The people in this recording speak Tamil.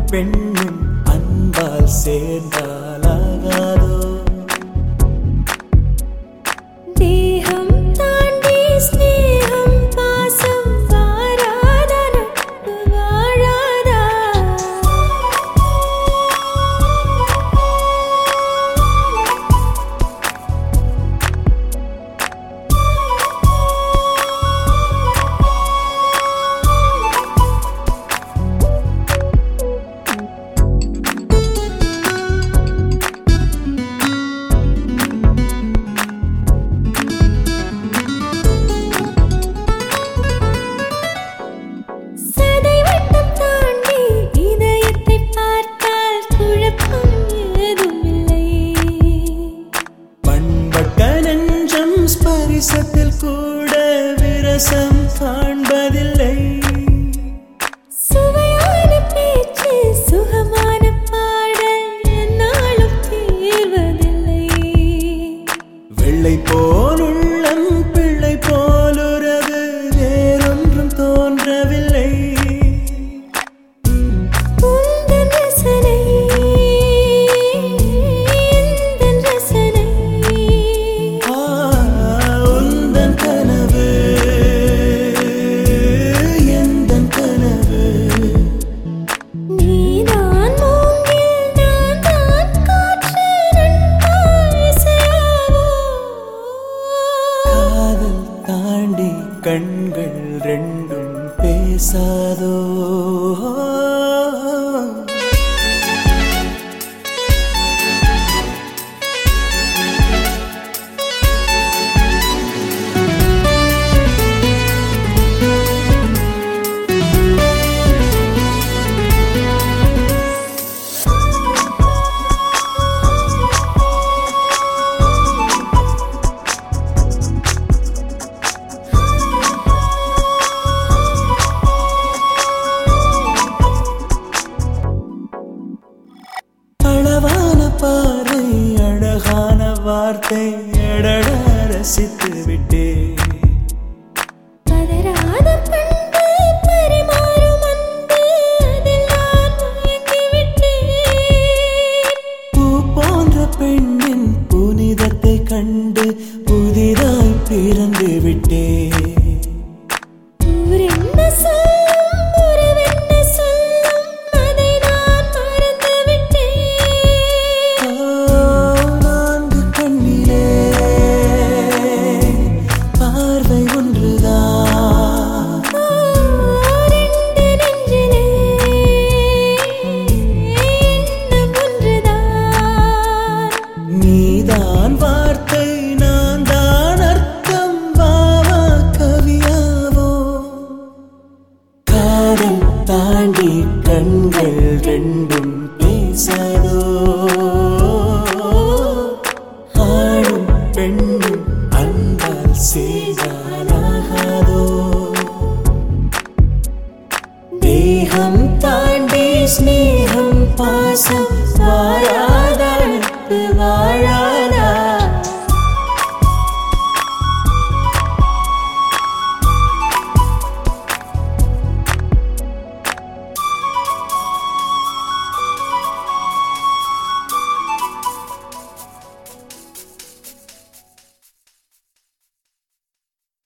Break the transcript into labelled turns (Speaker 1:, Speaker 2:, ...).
Speaker 1: பெண்ணும் அன்பால் சேர்ந்தாலாகாதோ
Speaker 2: தேகம் தாண்டி ஸ்நேகம் பாசம் வாராத நட்பு வாழாதா சதை வட்டம் தாண்டி இதயத்தை பார்த்தால் குழப்பம் ஏதுமில்லை
Speaker 1: பண்பட்ட நெஞ்சம் ஸ்பரிசத்தில் கூட விரசம் காண்பதில்லை
Speaker 2: சுவையான பேச்சு சுகமான பாடல் என்னாலும் தீர்வதில்லை
Speaker 1: வெள்ளை போல் உள்ளம் பிள்ளை போலுறவு வேறொன்றும் தோன்றவில்லை
Speaker 2: உந்தன் ரசனை எந்தன் ரசனை
Speaker 1: ஆ, உந்தன் கனவு எந்தன் கனவு
Speaker 2: நீதான் மூங்கில் நான் தான் காற்று நண்பா இசையாவோ
Speaker 1: காதல் தாண்டி கண்கள் ரெண்டும் பேசாதோ அளவான பார்வை அழகான வார்த்தை எடட ரசித்து விட்டேன்
Speaker 2: பதறாத பண்பு பரிமாறும் அன்பு அதில் நான் மயங்கி விட்டேன்
Speaker 1: பூ போன்ற பெண்ணின் புனிதத்தை கண்டு புதிதாய் பிறந்து விட்டேன்
Speaker 2: ஊரென்ன சொல்லும் உறவென்ன சொல்லும் அதை நான் மறந்து விட்டேன்
Speaker 1: நான்கு கண்ணிலே பார்வை ஒன்றுதான்
Speaker 2: ரெண்டு நெஞ்சிலே எண்ணம் ஒன்றுதான்
Speaker 1: நீதான் வார்த்தை நான் தான் அர்த்தம் வாவா கவியாவோ காதல் தாண்டி கண்கள் ரெண்டும் பேசாதோ ஆணும் பெண்ணும் அன்பால் செய்தாலாகாதோ தேகம் தாண்டி ஸ்நேகம் பாசம் வாழாத நட்பு வாழா